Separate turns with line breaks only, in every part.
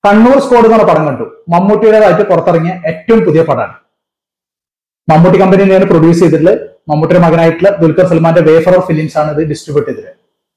Kannur squad എന്ന് പറഞ്ഞ പടം കണ്ടു മമ്മൂട്ടിയുടേതായിട്ട് പുറത്തിറങ്ങിയ ഏറ്റവും പുതിയ പടമാണ് മമ്മൂട്ടി കമ്പനി തന്നെയാണ് പ്രൊഡ്യൂസ് ചെയ്തിട്ടുള്ളത് മമ്മൂട്ടിയുടെ മകനായിട്ടുള്ള ദുൽഖർ സൽമാന്റെ വേഫറർ ഫിലിംസ് ആണ് ഇത് ഡിസ്ട്രിബ്യൂട്ട് ചെയ്തത്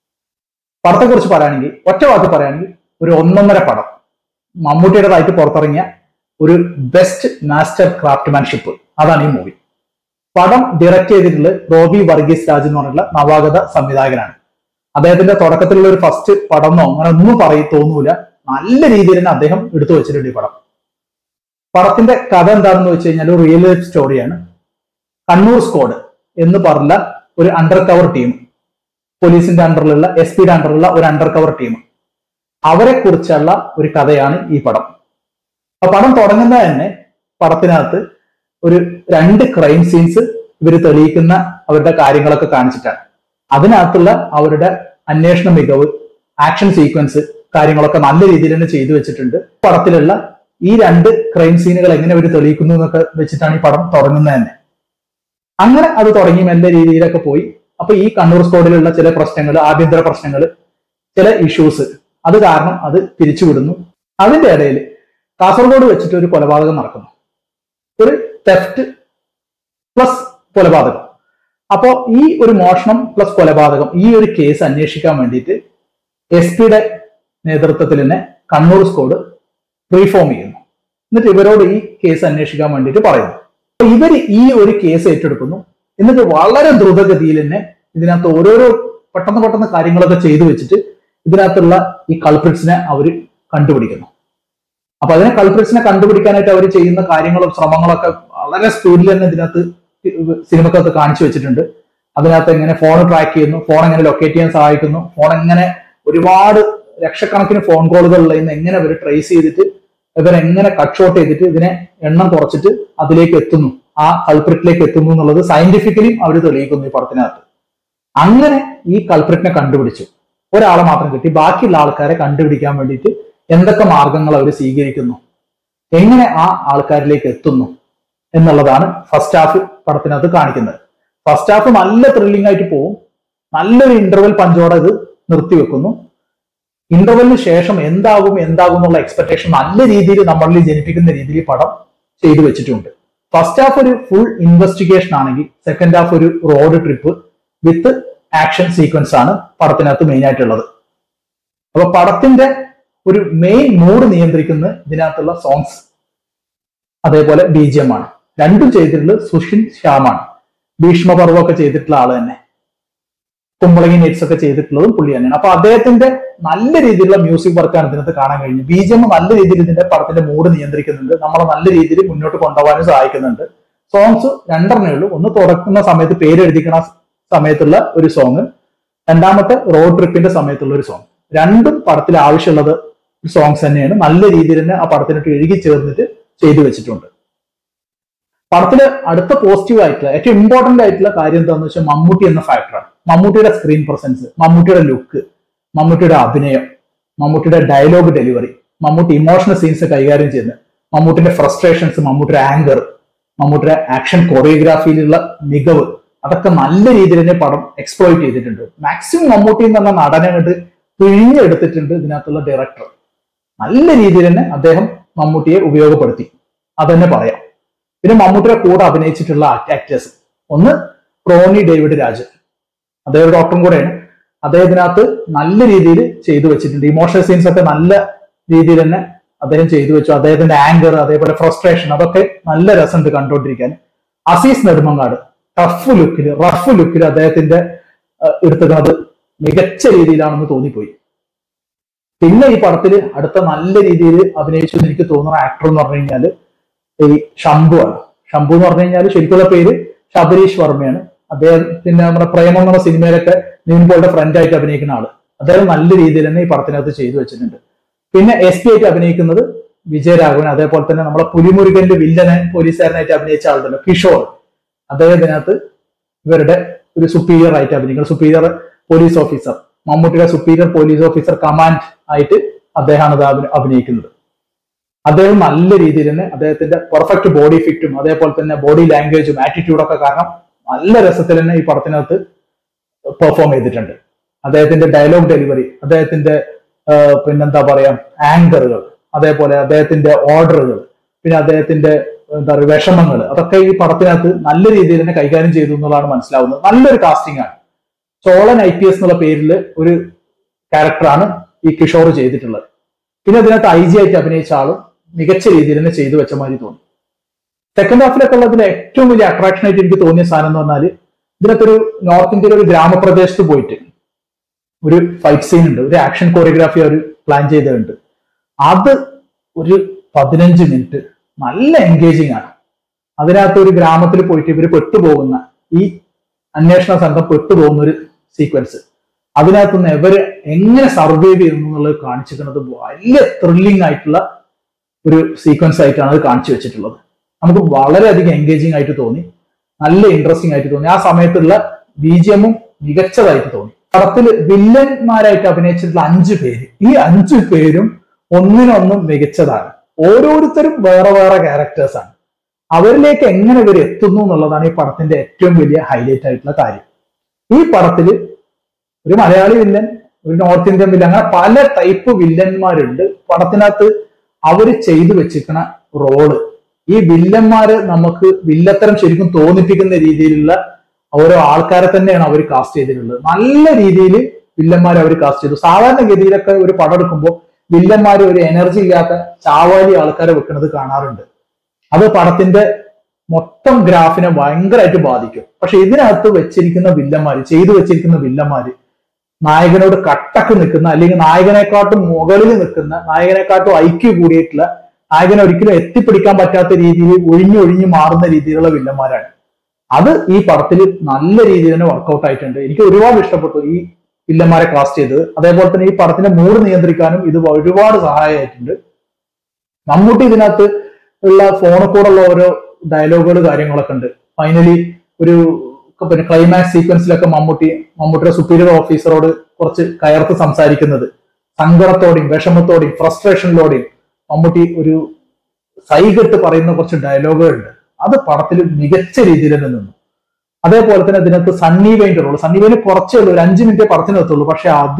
പടത്തെ കുറിച്ച് പറയുകയാണെങ്കിൽ ഒറ്റ വാക്ക് പറയുകയാണെങ്കിൽ ഒരു ഒന്നൊന്നര പടം മമ്മൂട്ടിയുടേതായിട്ട് പുറത്തിറങ്ങിയ ഒരു ബെസ്റ്റ് മാസ്റ്റർ ക്രാഫ്റ്റ്മാൻഷിപ്പ് അതാണ് ഈ മൂവി പടം ഡയറക്ട് ചെയ്തിട്ടുള്ളത് റോബി വർഗീസ് രാജ് എന്ന് പറഞ്ഞിട്ടുള്ള നവാഗത സംവിധായകനാണ് അദ്ദേഹത്തിന്റെ തുടക്കത്തിലുള്ള ഒരു ഫസ്റ്റ് പടമോ അങ്ങനെ ഒന്നും പറയി തോന്നൂല നല്ല രീതിയിൽ തന്നെ അദ്ദേഹം എടുത്തു വെച്ചിട്ടുണ്ട് ഈ പടം പടത്തിന്റെ കഥ എന്താണെന്ന് വെച്ച് കഴിഞ്ഞാൽ ഒരു റിയൽ ലൈഫ് സ്റ്റോറിയാണ് കണ്ണൂർ സ്ക്വാഡ് എന്ന് പറഞ്ഞ ഒരു അണ്ടർ കവർ ടീം പോലീസിന്റെ അണ്ടറിലുള്ള എസ് പിയുടെ അണ്ടറിലുള്ള ഒരു അണ്ടർ കവർ ടീം അവരെ കുറിച്ചുള്ള ഒരു കഥയാണ് ഈ പടം അപ്പൊ പടം തുടങ്ങുന്നത് തന്നെ പടത്തിനകത്ത് ഒരു രണ്ട് ക്രൈം സീൻസ് ഇവർ തെളിയിക്കുന്ന അവരുടെ കാര്യങ്ങളൊക്കെ കാണിച്ചിട്ടാണ് അതിനകത്തുള്ള അവരുടെ അന്വേഷണ മികവ് ആക്ഷൻ സീക്വൻസ് കാര്യങ്ങളൊക്കെ നല്ല രീതിയിൽ തന്നെ ചെയ്തു വെച്ചിട്ടുണ്ട് പടത്തിലുള്ള ഈ രണ്ട് ക്രൈം സീനുകൾ എങ്ങനെ അവർ തെളിയിക്കുന്നു എന്നൊക്കെ വെച്ചിട്ടാണ് ഈ പടം തുടങ്ങുന്നത് തന്നെ അങ്ങനെ അത് തുടങ്ങി നല്ല രീതിയിലൊക്കെ പോയി അപ്പൊ ഈ കണ്ണൂർ സ്ക്വാഡിലുള്ള ചില പ്രശ്നങ്ങൾ ആഭ്യന്തര പ്രശ്നങ്ങൾ ചില ഇഷ്യൂസ് അത് കാരണം അത് പിരിച്ചുവിടുന്നു അതിന്റെ ഇടയിൽ കാസർഗോഡ് വെച്ചിട്ട് ഒരു കൊലപാതകം നടക്കുന്നു ഒരു തെഫ്റ്റ് പ്ലസ് കൊലപാതകം അപ്പോ ഈ ഒരു മോഷണം പ്ലസ് കൊലപാതകം ഈ ഒരു കേസ് അന്വേഷിക്കാൻ വേണ്ടിയിട്ട് എസ് പിയുടെ നേതൃത്വത്തിൽ തന്നെ കണ്ണൂർ സ്ക്വാഡ് റീഫോം ചെയ്യുന്നു എന്നിട്ട് ഇവരോട് ഈ കേസ് അന്വേഷിക്കാൻ വേണ്ടിയിട്ട് പറയുന്നു അപ്പൊ ഇവർ ഈ ഒരു കേസ് ഏറ്റെടുക്കുന്നു എന്നിട്ട് വളരെ ദ്രുതഗതിയിൽ തന്നെ ഇതിനകത്ത് ഓരോരോ പെട്ടെന്ന് പെട്ടെന്ന് കാര്യങ്ങളൊക്കെ ചെയ്തു വെച്ചിട്ട് ഇതിനകത്തുള്ള ഈ കൾപ്രിറ്റ്സിനെ അവർ കണ്ടുപിടിക്കുന്നു അപ്പൊ അതിനെ കൾപ്രിറ്റ്സിനെ കണ്ടുപിടിക്കാനായിട്ട് അവർ ചെയ്യുന്ന കാര്യങ്ങളും ശ്രമങ്ങളൊക്കെ വളരെ സ്പീഡിൽ തന്നെ ഇതിനകത്ത് സിനിമക്കകത്ത് കാണിച്ചു വെച്ചിട്ടുണ്ട് അതിനകത്ത് എങ്ങനെ ഫോൺ ട്രാക്ക് ചെയ്യുന്നു ഫോൺ എങ്ങനെ ലൊക്കേറ്റ് ചെയ്യാൻ സഹായിക്കുന്നു ഫോൺ എങ്ങനെ ഒരുപാട് ലക്ഷക്കണക്കിന് ഫോൺ കോളുകളിൽ നിന്ന് എങ്ങനെ അവർ ട്രേസ് ചെയ്തിട്ട് ഇവരെങ്ങനെ കട്ട് ഷോട്ട് ചെയ്തിട്ട് ഇതിനെ എണ്ണം കുറച്ചിട്ട് അതിലേക്ക് എത്തുന്നു ആ കൾപ്രിറ്റിലേക്ക് എത്തുന്നു എന്നുള്ളത് സയന്റിഫിക്കലിയും അവർ തെളിയിക്കുന്നു ഈ പടത്തിനകത്ത് അങ്ങനെ ഈ കൾപ്രിറ്റിനെ കണ്ടുപിടിച്ചു ഒരാളെ മാത്രം കിട്ടി ബാക്കിയുള്ള ആൾക്കാരെ കണ്ടുപിടിക്കാൻ വേണ്ടിയിട്ട് എന്തൊക്കെ മാർഗങ്ങൾ അവർ സ്വീകരിക്കുന്നു എങ്ങനെ ആ ആൾക്കാരിലേക്ക് എത്തുന്നു എന്നുള്ളതാണ് ഫസ്റ്റ് ഹാഫ് പടത്തിനകത്ത് കാണിക്കുന്നത് ഫസ്റ്റ് ഹാഫ് നല്ല ത്രില്ലിംഗ് ആയിട്ട് പോവും നല്ലൊരു ഇന്റർവെൽ പഞ്ചോടെ ഇത് നിർത്തിവെക്കുന്നു ഇന്റർവെലിന് ശേഷം എന്താകും എന്താകും എന്നുള്ള എക്സ്പെക്ടേഷൻ നല്ല രീതിയിൽ നമ്മളിൽ ജനിപ്പിക്കുന്ന രീതിയിൽ പടം ചെയ്തു വെച്ചിട്ടുണ്ട് ഫസ്റ്റ് ഹാഫ് ഒരു ഫുൾ ഇൻവെസ്റ്റിഗേഷൻ ആണെങ്കിൽ സെക്കൻഡ് ഹാഫ് ഒരു road trip with action sequence ആണ് പടത്തിനകത്ത് മെയിൻ ആയിട്ടുള്ളത് അപ്പൊ പടത്തിന്റെ ഒരു മെയിൻ മൂഡ് നിയന്ത്രിക്കുന്ന ഇതിനകത്തുള്ള സോങ്സ് അതേപോലെ ബി ജി എം ആണ് രണ്ടും ചെയ്തിട്ടുള്ളത് സുഷിൻ ശ്യാമാണ് ഭീഷ്മപർവ്വം ഒക്കെ ചെയ്തിട്ടുള്ള ആള് തന്നെ കുമ്പളങ്ങി നെറ്റ്സ് ഒക്കെ ചെയ്തിട്ടുള്ളതും പുള്ളി തന്നെയാണ് അപ്പൊ അദ്ദേഹത്തിന്റെ നല്ല രീതിയിലുള്ള മ്യൂസിക് വർക്കാണ് ഇതിനകത്ത് കാണാൻ കഴിഞ്ഞത് ബി ജി എം നല്ല രീതിയിൽ ഇതിന്റെ പടത്തിന്റെ മൂഡ് നിയന്ത്രിക്കുന്നുണ്ട് നമ്മളെ നല്ല രീതിയിൽ മുന്നോട്ട് കൊണ്ടുപോകാനും സഹായിക്കുന്നുണ്ട് സോങ്സ് രണ്ടെണ്ണേ ഉള്ളൂ ഒന്ന് തുറക്കുന്ന സമയത്ത് പേര് എഴുതിക്കണ സമയത്തുള്ള ഒരു സോങ് രണ്ടാമത്തെ റോഡ് ട്രിപ്പിന്റെ സമയത്തുള്ള ഒരു സോങ് രണ്ടും പടത്തിൽ ആവശ്യമുള്ളത് സോങ്സ് തന്നെയാണ് നല്ല രീതിയിൽ തന്നെ ആ പടത്തിനോട്ട് എഴുകി ചേർന്നിട്ട് ചെയ്തു വെച്ചിട്ടുണ്ട് പടത്തില് അടുത്ത പോസിറ്റീവ് ആയിട്ടുള്ള ഏറ്റവും ഇമ്പോർട്ടന്റ് ആയിട്ടുള്ള കാര്യം എന്താണെന്ന് വെച്ചാൽ മമ്മൂട്ടി എന്ന ഫാക്ടറാണ് മമ്മൂട്ടിയുടെ സ്ക്രീൻ പ്രസൻസ് മമ്മൂട്ടിയുടെ ലുക്ക് മമ്മൂട്ടിയുടെ അഭിനയം മമ്മൂട്ടിയുടെ dialogue delivery Mammootty emotional scenes കൈകാര്യം ചെയ്യുന്നത് മമ്മൂട്ടിന്റെ ഫ്രസ്ട്രേഷൻസ് മമ്മൂട്ടിയുടെ ആങ്കർ മമ്മൂട്ടിയുടെ ആക്ഷൻ കൊറിയോഗ്രാഫിയിലുള്ള മികവ് അതൊക്കെ നല്ല രീതിയിൽ തന്നെ പടം എക്സ്പ്ലോയിറ്റ് ചെയ്തിട്ടുണ്ട് മാക്സിമം മമ്മൂട്ടി എന്ന് പറഞ്ഞ നടനെ കണ്ട് പിഴിഞ്ഞെടുത്തിട്ടുണ്ട് ഇതിനകത്തുള്ള ഡയറക്ടർ നല്ല രീതിയിൽ തന്നെ അദ്ദേഹം മമ്മൂട്ടിയെ ഉപയോഗപ്പെടുത്തി അതന്നെ പറയാം പിന്നെ മമ്മൂട്ടിയുടെ കൂടെ അഭിനയിച്ചിട്ടുള്ള ആക്ടേഴ്സ് ഒന്ന് റോണി ഡേവിഡ് രാജ് അദ്ദേഹം ഒരു ഡോക്ടറും കൂടെയാണ് അദ്ദേഹത്തിനകത്ത് നല്ല രീതിയിൽ ചെയ്തു വെച്ചിട്ടുണ്ട് ഇമോഷണൽ സീൻസ് ഒക്കെ നല്ല രീതിയിൽ തന്നെ അദ്ദേഹം ചെയ്തു വെച്ചു അദ്ദേഹത്തിന്റെ ആങ്കർ അതേപോലെ ഫ്രസ്ട്രേഷൻ അതൊക്കെ നല്ല രസമുണ്ട് കണ്ടുകൊണ്ടിരിക്കാൻ അസീസ് നെടുമങ്ങാട് ടഫ് ലുക്കിൽ റഫ് ലുക്കിൽ അദ്ദേഹത്തിന്റെ എടുത്തുന്നത് മികച്ച രീതിയിലാണെന്ന് തോന്നിപ്പോയി പിന്നെ ഈ പടത്തിൽ അടുത്ത നല്ല രീതിയിൽ അഭിനയിച്ചു എന്ന് എനിക്ക് തോന്നുന്ന ആക്ടർ എന്ന് പറഞ്ഞു കഴിഞ്ഞാല് ഈ ശംഭു ആണ് ശംഭു എന്ന് പറഞ്ഞു കഴിഞ്ഞാൽ ശരിക്കുള്ള പേര് ശബരീഷ് വർമ്മയാണ് അദ്ദേഹത്തിന്റെ നമ്മുടെ പ്രേമം എന്ന സിനിമയിലൊക്കെ നിവിൻ പോളുടെ ഫ്രണ്ട് ആയിട്ട് അഭിനയിക്കുന്ന ആള് അദ്ദേഹം നല്ല രീതിയിൽ തന്നെ ഈ പടത്തിനകത്ത് ചെയ്തു വെച്ചിട്ടുണ്ട് പിന്നെ എസ് പി ആയിട്ട് അഭിനയിക്കുന്നത് വിജയരാഘവൻ അതേപോലെ തന്നെ നമ്മളെ പുലിമുരുകന്റെ വില്ലനെ പോലീസുകാരനായിട്ട് അഭിനയിച്ച ആളുണ്ടല്ലോ കിഷോർ അദ്ദേഹത്തിനകത്ത് ഇവരുടെ ഒരു സുപ്പീരിയർ ആയിട്ട് അഭിനയിക്കുന്നത് സുപ്പീരിയർ പോലീസ് ഓഫീസർ മമ്മൂട്ടിയുടെ സുപ്പീരിയർ പോലീസ് ഓഫീസർ കമാൻഡ് ആയിട്ട് അദ്ദേഹമാണ് ഇത് അഭി- അഭിനയിക്കുന്നത് അദ്ദേഹം നല്ല രീതിയിൽ തന്നെ അദ്ദേഹത്തിന്റെ പെർഫെക്റ്റ് ബോഡി ഫിറ്റും അതേപോലെ തന്നെ ബോഡി ലാംഗ്വേജും ആറ്റിറ്റ്യൂഡും ഒക്കെ കാരണം നല്ല രസത്തിൽ തന്നെ ഈ പടത്തിനകത്ത് പെർഫോം ചെയ്തിട്ടുണ്ട് അദ്ദേഹത്തിന്റെ ഡയലോഗ് ഡെലിവറി അദ്ദേഹത്തിന്റെ ആ, പിന്നെന്താ പറയാ ആങ്കറുകൾ അതേപോലെ അദ്ദേഹത്തിന്റെ ഓർഡറുകൾ പിന്നെ അദ്ദേഹത്തിന്റെ എന്താ പറയുക വിഷമങ്ങൾ അതൊക്കെ ഈ പടത്തിനകത്ത് നല്ല രീതിയിൽ തന്നെ കൈകാര്യം ചെയ്തു എന്നുള്ളതാണ് മനസ്സിലാവുന്നത് നല്ലൊരു കാസ്റ്റിംഗ് ആണ് ചോളൻ ഐ പി എസ് എന്നുള്ള പേരിൽ ഒരു ക്യാരക്ടറാണ് ഈ കിഷോർ ചെയ്തിട്ടുള്ളത് പിന്നെ അതിനകത്ത് ഐ ജി ആയിട്ട് അഭിനയിച്ച ആളും മികച്ച രീതിയിൽ തന്നെ ചെയ്തു വെച്ച മാതിരി തോന്നി സെക്കൻഡ് ഹാഫിലൊക്കെ ഉള്ളതിൽ ഏറ്റവും വലിയ അട്രാക്ഷൻ ആയിട്ട് എനിക്ക് തോന്നിയ സാധനം എന്ന് പറഞ്ഞാൽ ഇതിനകത്തൊരു നോർത്ത് ഇന്ത്യയിലെ ഒരു ഗ്രാമപ്രദേശത്ത് പോയിട്ട് ഒരു ഫൈറ്റ് സീൻ ഉണ്ട് ഒരു ആക്ഷൻ കോറിയോഗ്രാഫി അവർ പ്ലാൻ ചെയ്തിട്ടുണ്ട് അത് ഒരു പതിനഞ്ച് മിനിറ്റ് നല്ല എൻഗേജിങ് ആണ് അതിനകത്ത് ഒരു ഗ്രാമത്തിൽ പോയിട്ട് ഇവർ പെട്ടുപോകുന്ന ഈ അന്വേഷണ സംഘം പെട്ടുപോകുന്ന ഒരു സീക്വൻസ് അതിനകത്തുനിന്ന് ഇവര് എങ്ങനെ സർവൈവ് ചെയ്യുന്നു എന്നുള്ളത് കാണിച്ചിരിക്കുന്നത് വലിയ ത്രില്ലിംഗ് ആയിട്ടുള്ള ഒരു സീക്വൻസ് ആയിട്ടാണ് അത് കാണിച്ചു വെച്ചിട്ടുള്ളത് നമുക്ക് വളരെയധികം എൻഗേജിങ് ആയിട്ട് തോന്നി നല്ല ഇൻട്രസ്റ്റിംഗ് ആയിട്ട് തോന്നി ആ സമയത്തുള്ള ബി ജി എമ്മും മികച്ചതായിട്ട് തോന്നി പടത്തിൽ വില്ലന്മാരായിട്ട് അഭിനയിച്ചിട്ടുള്ള അഞ്ചു പേര് ഈ അഞ്ചു പേരും ഒന്നിനൊന്നും മികച്ചതാണ് ഓരോരുത്തരും വേറെ വേറെ ക്യാരക്ടേഴ്സ് ആണ് അവരിലേക്ക് എങ്ങനെ ഇവർ എത്തുന്നു എന്നുള്ളതാണ് ഈ പടത്തിന്റെ ഏറ്റവും വലിയ ഹൈലൈറ്റ് ആയിട്ടുള്ള കാര്യം ഈ പടത്തിൽ ഒരു മലയാളി വില്ലൻ ഒരു നോർത്ത് ഇന്ത്യൻ വില്ലൻ അങ്ങനെ പല ടൈപ്പ് വില്ലന്മാരുണ്ട് പടത്തിനകത്ത് അവർ ചെയ്തു വെച്ചിരിക്കുന്ന റോള് ഈ വില്ലന്മാര് നമുക്ക് വില്ലത്തരം ശരിക്കും തോന്നിപ്പിക്കുന്ന രീതിയിലുള്ള ഓരോ ആൾക്കാരെ തന്നെയാണ് അവർ കാസ്റ്റ് ചെയ്തിട്ടുള്ളത് നല്ല രീതിയിൽ വില്ലന്മാരെ അവർ കാസ്റ്റ് ചെയ്തു സാധാരണഗതിയിലൊക്കെ ഒരു പടം എടുക്കുമ്പോൾ വില്ലന്മാര് ഒരു എനർജി ഇല്ലാത്ത ചാവാലി ആൾക്കാരെ വെക്കുന്നത് കാണാറുണ്ട് അത് പടത്തിന്റെ മൊത്തം ഗ്രാഫിനെ ഭയങ്കരമായിട്ട് ബാധിക്കും പക്ഷെ ഇതിനകത്ത് വെച്ചിരിക്കുന്ന വില്ലന്മാര് ചെയ്തു വെച്ചിരിക്കുന്ന വില്ലന്മാര് നായകനോട് കട്ടക്ക് നിൽക്കുന്ന അല്ലെങ്കിൽ നായകനെക്കാട്ടും മുകളിൽ നിൽക്കുന്ന നായകനെക്കാട്ടും ഐക്യം കൂടിയിട്ടുള്ള നായകനെ ഒരിക്കലും എത്തിപ്പിടിക്കാൻ പറ്റാത്ത രീതിയിൽ ഒഴിഞ്ഞൊഴിഞ്ഞു മാറുന്ന രീതിയിലുള്ള വില്ലന്മാരാണ് അത് ഈ പടത്തിൽ നല്ല രീതിയിൽ തന്നെ വർക്കൗട്ട് ആയിട്ടുണ്ട് എനിക്ക് ഒരുപാട് ഇഷ്ടപ്പെട്ടു ഈ വില്ലന്മാരെ കാസ്റ്റ് ചെയ്തത് അതേപോലെ തന്നെ ഈ പടത്തിന്റെ മൂഡ് നിയന്ത്രിക്കാനും ഇത് ഒരുപാട് സഹായമായിട്ടുണ്ട് മമ്മൂട്ടി ഇതിനകത്ത് ഉള്ള ഫോണിൽ കൂടെ ഉള്ള ഓരോ ഡയലോഗുകൾ കാര്യങ്ങളൊക്കെ ഉണ്ട് ഫൈനലി ഒരു പിന്നെ ക്ലൈമാക്സ് സീക്വൻസിലൊക്കെ മമ്മൂട്ടി മമ്മൂട്ടിയുടെ സുപ്പീരിയർ ഓഫീസറോട് കുറച്ച് കയർത്ത് സംസാരിക്കുന്നത് സങ്കടത്തോടെയും വിഷമത്തോടെയും ഫ്രസ്ട്രേഷനിലോടെയും മമ്മൂട്ടി ഒരു സൈകിട്ട് പറയുന്ന കുറച്ച് ഡയലോഗുകളുണ്ട് അത് പടത്തിൽ മികച്ച രീതിയിൽ തന്നെ നിന്നു അതേപോലെ തന്നെ അതിനകത്ത് സണ്ണി വെയിന്റെ റോള് സണ്ണി വെയിന് കുറച്ചേ ഉള്ളൂ ഒരു അഞ്ച് മിനിറ്റ് പടത്തിനെത്തുള്ളൂ പക്ഷെ അത്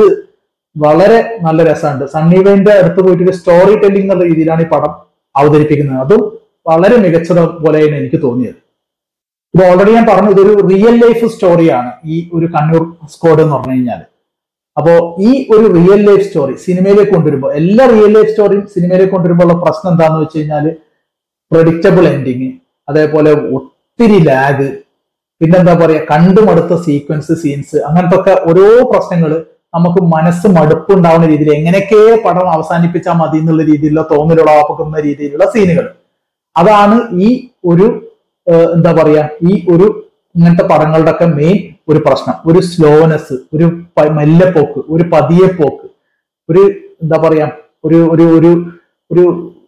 വളരെ നല്ല രസമുണ്ട് സണ്ണി വെയിന്റെ അടുത്ത് പോയിട്ട് ഒരു സ്റ്റോറി ടെല്ലിംഗ് എന്നുള്ള രീതിയിലാണ് ഈ പടം അവതരിപ്പിക്കുന്നത് അതും വളരെ മികച്ചത് പോലെയാണ് എനിക്ക് തോന്നിയത് ഇത് ഓൾറെഡി ഞാൻ പറഞ്ഞു ഇതൊരു റിയൽ ലൈഫ് സ്റ്റോറിയാണ് ഈ ഒരു കണ്ണൂർ സ്ക്വാഡ് എന്ന് പറഞ്ഞു കഴിഞ്ഞാൽ അപ്പോ ഈ ഒരു റിയൽ ലൈഫ് സ്റ്റോറി സിനിമയിലേക്ക് കൊണ്ടുവരുമ്പോൾ എല്ലാ റിയൽ ലൈഫ് സ്റ്റോറിയും സിനിമയിലേക്ക് കൊണ്ടുവരുമ്പോൾ ഉള്ള പ്രശ്നം എന്താന്ന് വെച്ച് കഴിഞ്ഞാൽ പ്രഡിക്റ്റബിൾ എൻഡിങ് അതേപോലെ ഒത്തിരി ലാഗ് പിന്നെന്താ പറയാ കണ്ടുമടുത്ത സീക്വൻസ് സീൻസ് അങ്ങനത്തെ ഒക്കെ ഓരോ പ്രശ്നങ്ങൾ നമുക്ക് മനസ്സ് മടുപ്പുണ്ടാവുന്ന രീതിയിൽ എങ്ങനെയൊക്കെ പടം അവസാനിപ്പിച്ചാൽ മതി എന്നുള്ള രീതിയിലുള്ള തോന്നലുളവാക്കുന്ന രീതിയിലുള്ള സീനുകൾ അതാണ് ഈ ഒരു ഏഹ്, എന്താ പറയാ ഈ ഒരു ഇങ്ങനത്തെ പടങ്ങളുടെ ഒക്കെ മെയിൻ ഒരു പ്രശ്നം ഒരു സ്ലോനെസ് ഒരു പ- മെല്ലെപ്പോക്ക് ഒരു പതിയെ പോക്ക് ഒരു എന്താ പറയാ ഒരു ഒരു ഒരു ഒരു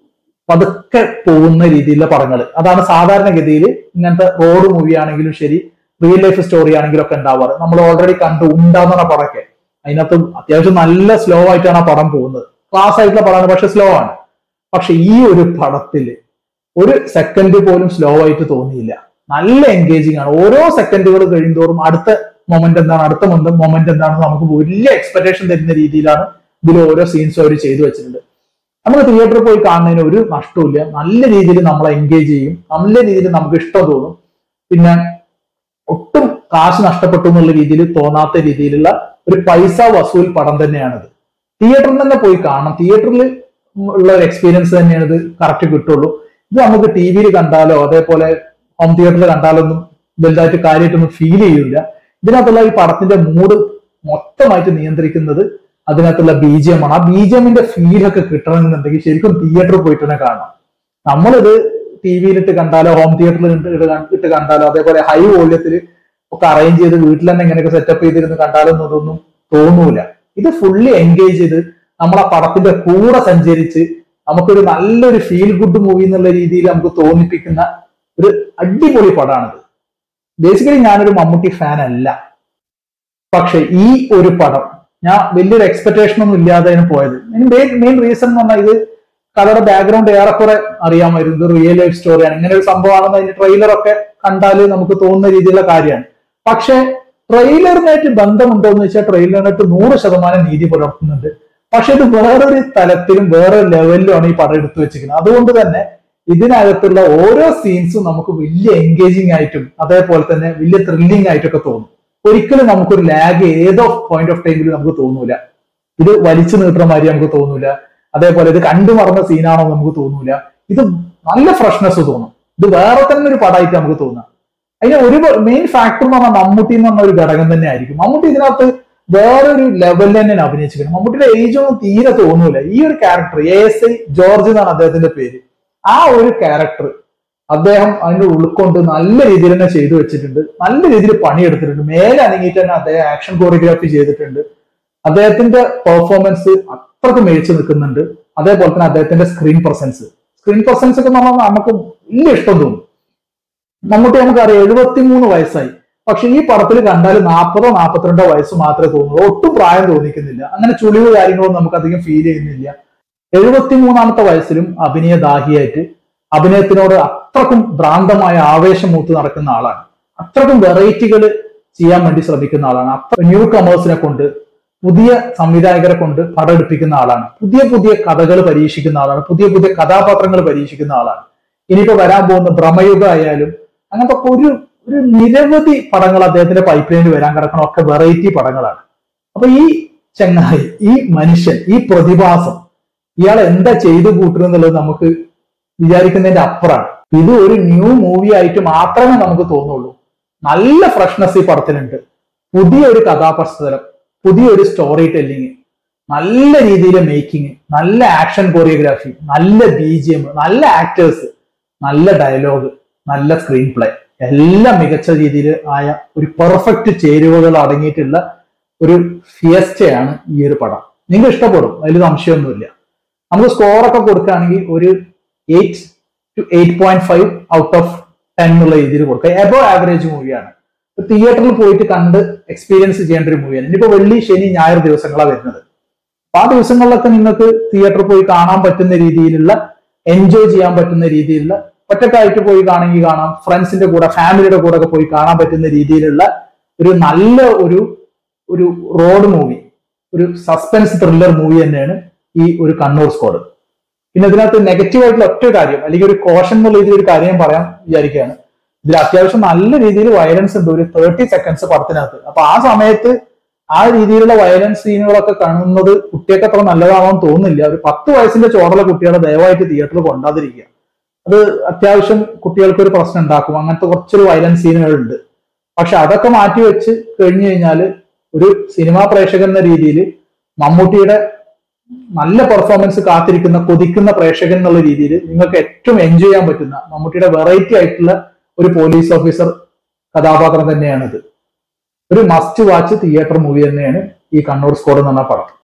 പതുക്കെ പോകുന്ന രീതിയിലുള്ള പടങ്ങൾ അതാണ് സാധാരണഗതിയിൽ ഇങ്ങനത്തെ റോഡ് മൂവി ആണെങ്കിലും ശരി റിയൽ ലൈഫ് സ്റ്റോറി ആണെങ്കിലും ഒക്കെ ഉണ്ടാവാറ് നമ്മൾ ഓൾറെഡി കണ്ടു ഉണ്ടാകുന്ന പടമൊക്കെ അതിനകത്ത് അത്യാവശ്യം നല്ല സ്ലോ ആയിട്ടാണ് ആ പടം പോകുന്നത് ക്ലാസ് ആയിട്ടുള്ള പടമാണ് പക്ഷെ സ്ലോ ആണ് പക്ഷെ ഈ ഒരു പടത്തില് ഒരു സെക്കൻഡ് പോലും സ്ലോ ആയിട്ട് തോന്നിയില്ല നല്ല എൻഗേജിങ് ആണ് ഓരോ സെക്കൻഡുകൾ കഴിയുന്തോറും അടുത്ത മൊമെന്റ് എന്താണ് അടുത്ത മൊമെന്റ് എന്താണെന്ന് നമുക്ക് വലിയ എക്സ്പെക്ടേഷൻ തരുന്ന രീതിയിലാണ് ഇതിൽ ഓരോ സീൻസും അവർ ചെയ്തു വെച്ചിട്ടുണ്ട് നമുക്ക് തിയേറ്ററിൽ പോയി കാണുന്നതിന് ഒരു നഷ്ടമില്ല നല്ല രീതിയിൽ നമ്മളെ എൻഗേജ് ചെയ്യും നല്ല രീതിയിൽ നമുക്ക് ഇഷ്ടം തോന്നും പിന്നെ ഒട്ടും കാശ് നഷ്ടപ്പെട്ടു എന്നുള്ള രീതിയിൽ തോന്നാത്ത രീതിയിലുള്ള ഒരു പൈസ വസൂൽ പടം തന്നെയാണിത് തിയേറ്ററിൽ തന്നെ പോയി കാണണം തിയേറ്ററിൽ ഉള്ള ഒരു എക്സ്പീരിയൻസ് തന്നെയാണ് ഇത് കറക്റ്റ് കിട്ടുള്ളൂ ഇത് നമുക്ക് ടി വിയിൽ കണ്ടാലോ അതേപോലെ ഹോം തിയേറ്ററിൽ കണ്ടാലോ ഒന്നും വലുതായിട്ട് കാര്യമായിട്ടൊന്നും ഫീൽ ചെയ്യില്ല ഇതിനകത്തുള്ള ഈ പടത്തിന്റെ മൂഡ് മൊത്തമായിട്ട് നിയന്ത്രിക്കുന്നത് അതിനകത്തുള്ള ബി ജി എം ആണ് ആ ബി ജി എമ്മിന്റെ ഫീലൊക്കെ കിട്ടണമെന്നുണ്ടെങ്കിൽ ശരിക്കും തിയേറ്ററിൽ പോയിട്ട് തന്നെ കാണണം നമ്മളിത് ടി വിയിലിട്ട് കണ്ടാലോ ഹോം തിയേറ്ററിൽ ഇട്ട് കണ്ടാലോ അതേപോലെ ഹൈ വോള്യത്തിൽ ഒക്കെ അറേഞ്ച് ചെയ്ത് വീട്ടിൽ തന്നെ ഇങ്ങനെയൊക്കെ സെറ്റപ്പ് ചെയ്തിരുന്ന് കണ്ടാലോ ഒന്നും ഇതൊന്നും തോന്നൂല ഇത് ഫുള്ളി എൻഗേജ് ചെയ്ത് നമ്മളെ പടത്തിന്റെ കൂടെ സഞ്ചരിച്ച് നമുക്കൊരു നല്ലൊരു ഫീൽ ഗുഡ് മൂവി എന്നുള്ള രീതിയിൽ നമുക്ക് തോന്നിപ്പിക്കുന്ന ഒരു അടിപൊളി പടമാണിത് ബേസിക്കലി ഞാനൊരു മമ്മൂട്ടി ഫാൻ അല്ല പക്ഷെ ഈ ഒരു പടം ഞാൻ വലിയൊരു എക്സ്പെക്ടേഷൻ ഒന്നും ഇല്ലാതെയാണ് പോയത് മെയിൻ റീസൺ എന്ന് പറഞ്ഞാൽ ഇത് കഥയുടെ ബാക്ക്ഗ്രൗണ്ട് ഏറെക്കുറെ അറിയാമായിരുന്നു ഇത് റിയൽ ലൈഫ് സ്റ്റോറിയാണ് ഇങ്ങനെ ഒരു സംഭവമാണെന്ന് അതിന്റെ ട്രെയിലർ ഒക്കെ കണ്ടാൽ നമുക്ക് തോന്നുന്ന രീതിയിലുള്ള കാര്യമാണ് പക്ഷെ ട്രെയിലറിനായിട്ട് ബന്ധമുണ്ടോ എന്ന് വെച്ചാൽ ട്രെയിലറിനായിട്ട് നൂറ് ശതമാനം നീതി പുലർത്തുന്നുണ്ട് പക്ഷെ ഇത് വേറൊരു തലത്തിലും വേറൊരു ലെവലിലുമാണ് ഈ പടം എടുത്തു വെച്ചിരിക്കുന്നത് അതുകൊണ്ട് തന്നെ ഇതിനകത്തുള്ള ഓരോ സീൻസും നമുക്ക് വലിയ എൻഗേജിങ് ആയിട്ടും അതേപോലെ തന്നെ വലിയ ത്രില്ലിംഗ് ആയിട്ടൊക്കെ തോന്നും ഒരിക്കലും നമുക്കൊരു ലാഗ് ഏതോ പോയിന്റ് ഓഫ് ടൈമിൽ നമുക്ക് തോന്നൂല ഇത് വലിച്ചു നീട്ടുന്ന മാതിരി നമുക്ക് തോന്നൂല അതേപോലെ ഇത് കണ്ടു മറന്ന സീനാണോ എന്ന് നമുക്ക് തോന്നൂല ഇത് നല്ല ഫ്രഷ്നെസ് തോന്നും ഇത് വേറെ തന്നെ ഒരു പടമായിട്ട് നമുക്ക് തോന്നാം അതിന് ഒരു മെയിൻ ഫാക്ടർ എന്ന് പറഞ്ഞാൽ മമ്മൂട്ടി എന്ന് പറഞ്ഞ ഒരു ഘടകം തന്നെ ആയിരിക്കും മമ്മൂട്ടി ഇതിനകത്ത് വേറൊരു ലെവലിൽ തന്നെയാണ് അഭിനയിച്ചിരിക്കുന്നത് മമ്മൂട്ടിയുടെ ഏജ് ഒന്നും തീരെ തോന്നൂല ഈ ഒരു character A S I George എന്നാണ് അദ്ദേഹത്തിന്റെ പേര് ആ ഒരു ക്യാരക്ടർ അദ്ദേഹം അതിന്റെ ഉൾക്കൊണ്ട് നല്ല രീതിയിൽ തന്നെ ചെയ്തു വെച്ചിട്ടുണ്ട് നല്ല രീതിയിൽ പണിയെടുത്തിട്ടുണ്ട് മേലെ അനങ്ങിയിട്ട് തന്നെ അദ്ദേഹം ആക്ഷൻ കോറിയോഗ്രാഫി ചെയ്തിട്ടുണ്ട് അദ്ദേഹത്തിന്റെ പെർഫോമൻസ് അത്രക്ക് മേടിച്ചു നിൽക്കുന്നുണ്ട് അതേപോലെ തന്നെ അദ്ദേഹത്തിന്റെ സ്ക്രീൻ പ്രസൻസ് സ്ക്രീൻ പ്രസൻസ് ഒക്കെ എന്ന് പറഞ്ഞാൽ നമുക്ക് വലിയ ഇഷ്ടം തോന്നും മമ്മൂട്ടി നമുക്കറിയാം എഴുപത്തിമൂന്ന് വയസ്സായി പക്ഷെ ഈ പടത്തിൽ കണ്ടാൽ നാൽപ്പതോ നാൽപ്പത്തിരണ്ടോ വയസ്സ് മാത്രമേ തോന്നുള്ളൂ ഒട്ടും പ്രായം തോന്നിക്കുന്നില്ല അങ്ങനെ ചുളിവ് കാര്യങ്ങളൊന്നും നമുക്ക് അധികം ഫീൽ ചെയ്യുന്നില്ല എഴുപത്തിമൂന്നാമത്തെ വയസ്സിലും അഭിനയദാഹിയായിട്ട് അഭിനയത്തിനോട് അത്രക്കും ഭ്രാന്തമായ ആവേശം മൂത്ത് നടക്കുന്ന ആളാണ് അത്രക്കും വെറൈറ്റികൾ ചെയ്യാൻ വേണ്ടി ശ്രമിക്കുന്ന ആളാണ് അത്ര ന്യൂ കമേഴ്സിനെ കൊണ്ട് പുതിയ സംവിധായകരെ കൊണ്ട് പടം എടുപ്പിക്കുന്ന ആളാണ് പുതിയ പുതിയ കഥകൾ പരീക്ഷിക്കുന്ന ആളാണ് പുതിയ പുതിയ കഥാപാത്രങ്ങൾ പരീക്ഷിക്കുന്ന ആളാണ് ഇനിയിപ്പോ വരാൻ പോകുന്ന ഭ്രമയുഗ ആയാലും അങ്ങനത്തെ ഒരു ഒരു നിരവധി പടങ്ങൾ അദ്ദേഹത്തിന്റെ പൈപ്പ് ലൈനിൽ വരാൻ കിടക്കണ ഒക്കെ വെറൈറ്റി പടങ്ങളാണ് അപ്പൊ ഈ ചങ്ങായി ഈ മനുഷ്യൻ ഈ പ്രതിഭാസം ഇയാൾ എന്താ ചെയ്തു കൂട്ടുന്നത് നമുക്ക് വിചാരിക്കുന്നതിന്റെ അപ്പുറമാണ് ഇത് ഒരു ന്യൂ മൂവി ആയിട്ട് മാത്രമേ നമുക്ക് തോന്നുള്ളൂ നല്ല ഫ്രഷ്നെസ് ഈ പടത്തിലുണ്ട് പുതിയ ഒരു കഥാപശ്ചാത്തലം പുതിയ ഒരു സ്റ്റോറി ടെല്ലിങ് നല്ല രീതിയിലെ മേക്കിംഗ് നല്ല ആക്ഷൻ കൊറിയോഗ്രാഫി നല്ല ബി ജി എം നല്ല ആക്ടേഴ്സ് നല്ല ഡയലോഗ് നല്ല സ്ക്രീൻ പ്ലേ എല്ലാം മികച്ച രീതിയിൽ ആയ ഒരു പെർഫെക്റ്റ് ചേരുവകൾ അടങ്ങിയിട്ടുള്ള ഒരു ഫിയസ്റ്റയാണ് ഈ ഒരു പടം നിങ്ങൾക്ക് ഇഷ്ടപ്പെടും അതിൽ സംശയമൊന്നുമില്ല നമുക്ക് സ്കോറൊക്കെ കൊടുക്കുകയാണെങ്കിൽ ഒരു eight two eight point five out of ten എന്നുള്ള രീതിയിൽ കൊടുക്കുക എബോ ആവറേജ് മൂവിയാണ് തിയേറ്ററിൽ പോയിട്ട് കണ്ട് എക്സ്പീരിയൻസ് ചെയ്യേണ്ട ഒരു മൂവിയാണ് ഇനിയിപ്പോ വെള്ളി ശനി ഞായർ ദിവസങ്ങളാണ് വരുന്നത് അപ്പൊ ആ ദിവസങ്ങളിലൊക്കെ നിങ്ങൾക്ക് തിയേറ്ററിൽ പോയി കാണാൻ പറ്റുന്ന രീതിയിലുള്ള എൻജോയ് ചെയ്യാൻ പറ്റുന്ന രീതിയിലുള്ള ഒറ്റക്കായിട്ട് പോയി കാണണമെങ്കിൽ കാണാം ഫ്രണ്ട്സിന്റെ കൂടെ ഫാമിലിയുടെ കൂടെ ഒക്കെ പോയി കാണാൻ പറ്റുന്ന രീതിയിലുള്ള ഒരു നല്ല ഒരു ഒരു റോഡ് മൂവി ഒരു സസ്പെൻസ് ത്രില്ലർ മൂവി തന്നെയാണ് ഈ ഒരു കണ്ണൂർ സ്ക്വാഡ് പിന്നെ ഇതിനകത്ത് നെഗറ്റീവ് ആയിട്ടുള്ള ഒറ്റ കാര്യം അല്ലെങ്കിൽ ഒരു കോഷൻ എന്നുള്ള രീതിയിൽ ഒരു കാര്യം ഞാൻ പറയാൻ വിചാരിക്കുകയാണ് ഇതിൽ അത്യാവശ്യം നല്ല രീതിയിൽ വയലൻസ് ഉണ്ട് ഒരു തേർട്ടി സെക്കൻഡ്സ് പടത്തിനകത്ത് അപ്പൊ ആ സമയത്ത് ആ രീതിയിലുള്ള വയലൻസ് സീനുകളൊക്കെ കാണുന്നത് കുട്ടിയൊക്കെ അത്ര നല്ലതാണെന്ന് തോന്നുന്നില്ല ഒരു പത്ത് വയസ്സിന്റെ ചോടുള്ള കുട്ടികളെ ദയവായിട്ട് തിയേറ്ററിൽ കൊണ്ടാതിരിക്കുക അത് അത്യാവശ്യം കുട്ടികൾക്ക് ഒരു പ്രശ്നം ഉണ്ടാക്കും അങ്ങനത്തെ കുറച്ചൊരു വയലൻസ് സീനുകൾ ഉണ്ട് പക്ഷെ അതൊക്കെ മാറ്റി വെച്ച് കഴിഞ്ഞു കഴിഞ്ഞാൽ ഒരു സിനിമാ പ്രേക്ഷകൻ എന്ന രീതിയിൽ മമ്മൂട്ടിയുടെ നല്ല പെർഫോമൻസ് കാത്തിരിക്കുന്ന കൊതിക്കുന്ന പ്രേക്ഷകൻ എന്നുള്ള രീതിയിൽ നിങ്ങൾക്ക് ഏറ്റവും എൻജോയ് ചെയ്യാൻ പറ്റുന്ന മമ്മൂട്ടിയുടെ വെറൈറ്റി ആയിട്ടുള്ള ഒരു പോലീസ് ഓഫീസർ കഥാപാത്രം തന്നെയാണിത് ഒരു മസ്റ്റ് വാച്ച് തിയേറ്റർ മൂവി തന്നെയാണ് ഈ കണ്ണൂർ സ്കോഡ് എന്ന് പറഞ്ഞ പടം